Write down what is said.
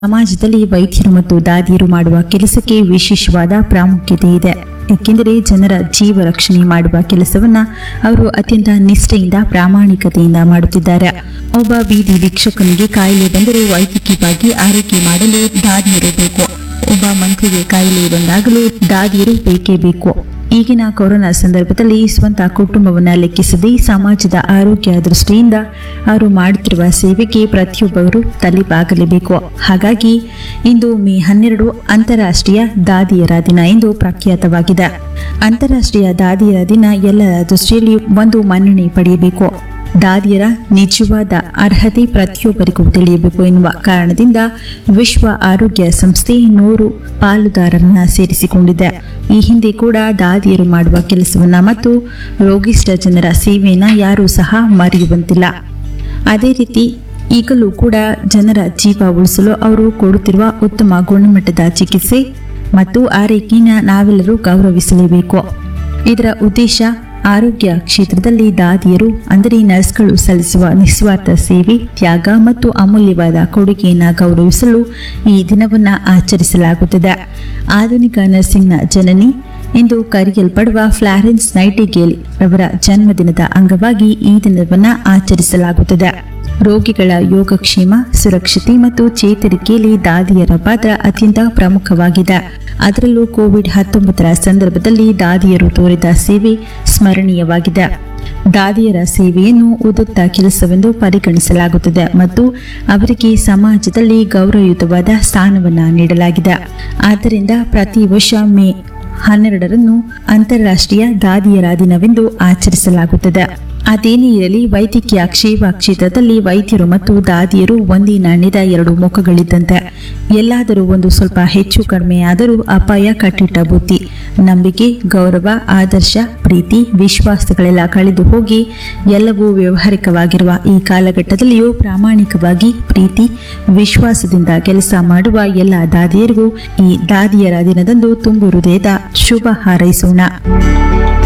ಸಮಾಜದಲ್ಲಿ ವೈದ್ಯರು ಮತ್ತು ದಾದಿಯರು ಮಾಡುವ ಕೆಲಸಕ್ಕೆ ವಿಶೇಷವಾದ ಪ್ರಾಮುಖ್ಯತೆ ಇದೆ ಏಕೆಂದರೆ ಜನರ ಜೀವ ರಕ್ಷಣೆ ಮಾಡುವ ಕೆಲಸವನ್ನ ಅವರು ಅತ್ಯಂತ ನಿಷ್ಠೆಯಿಂದ ಪ್ರಾಮಾಣಿಕತೆಯಿಂದ ಮಾಡುತ್ತಿದ್ದಾರೆ ಒಬ್ಬ ಬೀದಿ ವೀಕ್ಷಕನಿಗೆ ಕಾಯಿಲೆ ಬಂದರೆ ವೈದ್ಯಕೀಯವಾಗಿ ಆರೈಕೆ ಮಾಡಲು ದಾದಿಯರು ಬೇಕು ಒಬ್ಬ ಮಂತ್ರಿಗೆ ಕಾಯಿಲೆ ಬಂದಾಗಲೂ ದಾದಿಯರು ಬೇಕೇ ಬೇಕು ಈಗಿನ ಕೊರೋನಾ ಸಂದರ್ಭದಲ್ಲಿ ಸ್ವಂತ ಕುಟುಂಬವನ್ನ ಲೆಕ್ಕಿಸದೆ ಸಮಾಜದ ಆರೋಗ್ಯ ದೃಷ್ಟಿಯಿಂದ ಅವರು ಮಾಡುತ್ತಿರುವ ಸೇವೆಗೆ ಪ್ರತಿಯೊಬ್ಬರು ತಲೆಬಾಗಲೇಬೇಕು ಹಾಗಾಗಿ ಇಂದು ಮೇ ಹನ್ನೆರಡು ಅಂತಾರಾಷ್ಟ್ರೀಯ ದಾದಿಯರ ದಿನ ಎಂದು ಪ್ರಖ್ಯಾತವಾಗಿದೆ ಅಂತಾರಾಷ್ಟ್ರೀಯ ದಾದಿಯರ ದಿನ ಎಲ್ಲರ ದೃಷ್ಟಿಯಲ್ಲಿ ಒಂದು ಮನ್ನಣೆ ಪಡೆಯಬೇಕು ದಾದಿಯರ ನಿಜವಾದ ಅರ್ಹತೆ ಪ್ರತಿಯೊಬ್ಬರಿಗೂ ತಿಳಿಯಬೇಕು ಎನ್ನುವ ಕಾರಣದಿಂದ ವಿಶ್ವ ಆರೋಗ್ಯ ಸಂಸ್ಥೆ ನೂರು ಪಾಲುದಾರರನ್ನ ಸೇರಿಸಿಕೊಂಡಿದೆ ಈ ಹಿಂದೆ ಕೂಡ ದಾದಿಯರು ಮಾಡುವ ಕೆಲಸವನ್ನ ಮತ್ತು ರೋಗಿಷ್ಠ ಜನರ ಸೇವೆಯನ್ನ ಯಾರೂ ಸಹ ಮರೆಯುವಂತಿಲ್ಲ ಅದೇ ರೀತಿ ಈಗಲೂ ಕೂಡ ಜನರ ಜೀವ ಉಳಿಸಲು ಅವರು ಕೊಡುತ್ತಿರುವ ಉತ್ತಮ ಗುಣಮಟ್ಟದ ಚಿಕಿತ್ಸೆ ಮತ್ತು ಆರೈಕೆಯನ್ನು ನಾವೆಲ್ಲರೂ ಗೌರವಿಸಲೇಬೇಕು ಇದರ ಉದ್ದೇಶ ಆರೋಗ್ಯ ಕ್ಷೇತ್ರದಲ್ಲಿ ದಾದಿಯರು ಅಂದರೆ ನರ್ಸ್ಗಳು ಸಲ್ಲಿಸುವ ನಿಸ್ವಾರ್ಥ ಸೇವೆ ತ್ಯಾಗ ಮತ್ತು ಅಮೂಲ್ಯವಾದ ಕೊಡುಗೆಯನ್ನು ಗೌರವಿಸಲು ಈ ದಿನವನ್ನು ಆಚರಿಸಲಾಗುತ್ತದೆ ಆಧುನಿಕ ನರ್ಸಿಂಗ್ನ ಜನನಿ ಎಂದು ಕರೆಯಲ್ಪಡುವ ಫ್ಲಾರೆನ್ಸ್ ನೈಟಿಗೇಲ್ ರವರ ಜನ್ಮದಿನದ ಅಂಗವಾಗಿ ಈ ದಿನವನ್ನು ಆಚರಿಸಲಾಗುತ್ತದೆ ರೋಗಿಗಳ ಯೋಗಕ್ಷೇಮ ಸುರಕ್ಷತೆ ಮತ್ತು ಚೇತರಿಕೆಯಲ್ಲಿ ದಾದಿಯರ ಪಾತ್ರ ಅತ್ಯಂತ ಪ್ರಮುಖವಾಗಿದೆ ಅದರಲ್ಲೂ ಕೋವಿಡ್ ಹತ್ತೊಂಬತ್ತರ ಸಂದರ್ಭದಲ್ಲಿ ದಾದಿಯರು ತೋರಿದ ಸೇವೆ ಸ್ಮರಣೀಯವಾಗಿದೆ ದಾದಿಯರ ಸೇವೆಯನ್ನು ಉದುತ್ತ ಕೆಲಸವೆಂದು ಪರಿಗಣಿಸಲಾಗುತ್ತದೆ ಮತ್ತು ಅವರಿಗೆ ಸಮಾಜದಲ್ಲಿ ಗೌರವಯುತವಾದ ಸ್ಥಾನವನ್ನು ನೀಡಲಾಗಿದೆ ಆದ್ದರಿಂದ ಪ್ರತಿ ವರ್ಷ ಮೇ ಹನ್ನೆರಡರನ್ನು ಅಂತಾರಾಷ್ಟ್ರೀಯ ದಾದಿಯರ ದಿನವೆಂದು ಆಚರಿಸಲಾಗುತ್ತದೆ ಅದೇನೇ ಇರಲಿ ವೈದ್ಯಕೀಯ ಕ್ಷೇಮ ಕ್ಷೇತ್ರದಲ್ಲಿ ವೈದ್ಯರು ಮತ್ತು ದಾದಿಯರು ಒಂದೇ ನಾಣ್ಯದ ಎರಡು ಮುಖಗಳಿದ್ದಂತೆ ಎಲ್ಲಾದರೂ ಒಂದು ಸ್ವಲ್ಪ ಹೆಚ್ಚು ಕಡಿಮೆ ಆದರೂ ಅಪಾಯ ಕಟ್ಟಿಟ್ಟ ಬುದ್ಧಿ ನಂಬಿಕೆ ಗೌರವ ಆದರ್ಶ ಪ್ರೀತಿ ವಿಶ್ವಾಸಗಳೆಲ್ಲ ಕಳೆದು ಹೋಗಿ ಎಲ್ಲವೂ ವ್ಯವಹಾರಿಕವಾಗಿರುವ ಈ ಕಾಲಘಟ್ಟದಲ್ಲಿಯೂ ಪ್ರಾಮಾಣಿಕವಾಗಿ ಪ್ರೀತಿ ವಿಶ್ವಾಸದಿಂದ ಕೆಲಸ ಮಾಡುವ ಎಲ್ಲ ದಾದಿಯರಿಗೂ ಈ ದಾದಿಯರ ದಿನದಂದು ತುಂಬು ಹೃದಯದ ಶುಭ ಹಾರೈಸೋಣ